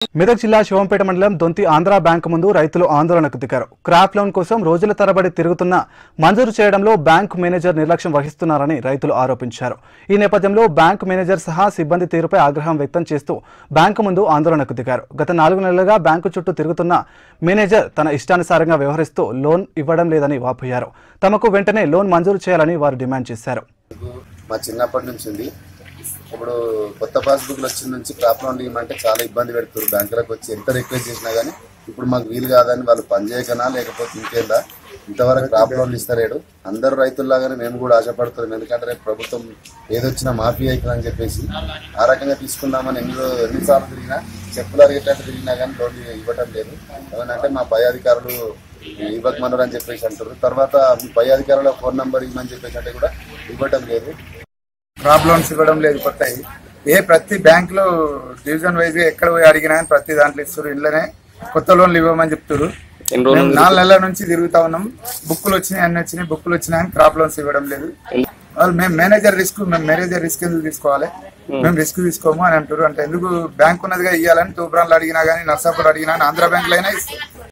మెదక్ జిల్లా శివంపేట మండలం దొంతి ఆంధ్ర బ్యాంకు ముందు రైతులు ఆందోళనకు దిగారు క్రాప్ లోన్ కోసం రోజుల తరబడి తిరుగుతున్న మంజూరు చేయడంలో బ్యాంకు మేనేజర్ నిర్లక్ష్యం వహిస్తున్నారని రైతులు ఆరోపించారు ఈ నేపథ్యంలో బ్యాంకు మేనేజర్ సహా సిబ్బంది తీరుపై ఆగ్రహం వ్యక్తం చేస్తూ బ్యాంకు ముందు ఆందోళనకు దిగారు గత నాలుగు నెలలుగా బ్యాంకు చుట్టూ తిరుగుతున్న మేనేజర్ తన ఇష్టానుసారంగా వ్యవహరిస్తూ లోన్ ఇవ్వడం లేదని వాపోయారు తమకు వెంటనే లోన్ మంజూరు చేయాలని వారు డిమాండ్ చేశారు మా చిన్నప్పటి నుంచి ఉంది ఇప్పుడు కొత్త పాస్బుక్లు వచ్చిన నుంచి క్రాప్ లోన్ ఇవ్వమంటే చాలా ఇబ్బంది పెడుతున్నారు బ్యాంకులకు వచ్చి ఎంత రిక్వెస్ట్ చేసినా కానీ ఇప్పుడు మాకు వీలు కాదని వాళ్ళు పనిచేయకనా లేకపోతే ఇంకేందా ఇంతవరకు క్రాప్ లోన్లు ఇస్తలేడు అందరు రైతుల్లాగానే మేము కూడా ఆశపడుతున్నాం ఎందుకంటే రేపు ప్రభుత్వం ఏదొచ్చినా మాఫీ అవుతుందని చెప్పేసి ఆ రకంగా తీసుకుందామని ఎన్ని రో- ఎన్నిసార్లు తిరిగినా చెప్పులు అరిగేటట్టు తిరిగినా కానీ లోన్ ఇవ్వటం లేదు ఏమనంటే మా పై అధికారులు ఇవ్వకమన్నారు అని చెప్పేసి అంటారు తర్వాత మీ పై అధికారుల ఫోన్ నంబర్ ఇవ్వమని చెప్పేసి అంటే కూడా ఇవ్వటం లేదు క్రాప్ లోన్స్ ఇవ్వడం లేదు కొత్తవి ఏ ప్రతి బ్యాంక్ లో డివిజన్ వైజ్ గా ఎక్కడ పోయి అడిగినా కానీ ప్రతి దాంట్లో ఇస్తారు ఇళ్ళనే కొత్త లోన్లు ఇవ్వమని చెప్తారు మేము నాలుగు నెలల నుంచి తిరుగుతా ఉన్నాం బుక్కులు వచ్చినాయి అన్ని వచ్చినాయి బుక్కులు వచ్చినాయి కానీ క్రాప్ లోన్స్ ఇవ్వడం లేదు వాళ్ళు మేము మేనేజర్ రిస్క్ మేము మేనేజర్ రిస్క్ ఎందుకు తీసుకోవాలి మేము రిస్క్ తీసుకోము అని అంటారు అంటే ఎందుకు బ్యాంక్ ఉన్నదిగా ఇవ్వాలని తూబ్రాన్లు అడిగినా కానీ నర్సాపూర్ అడిగినా కానీ ఆంధ్ర బ్యాంకులో అయినా ఇస్తారు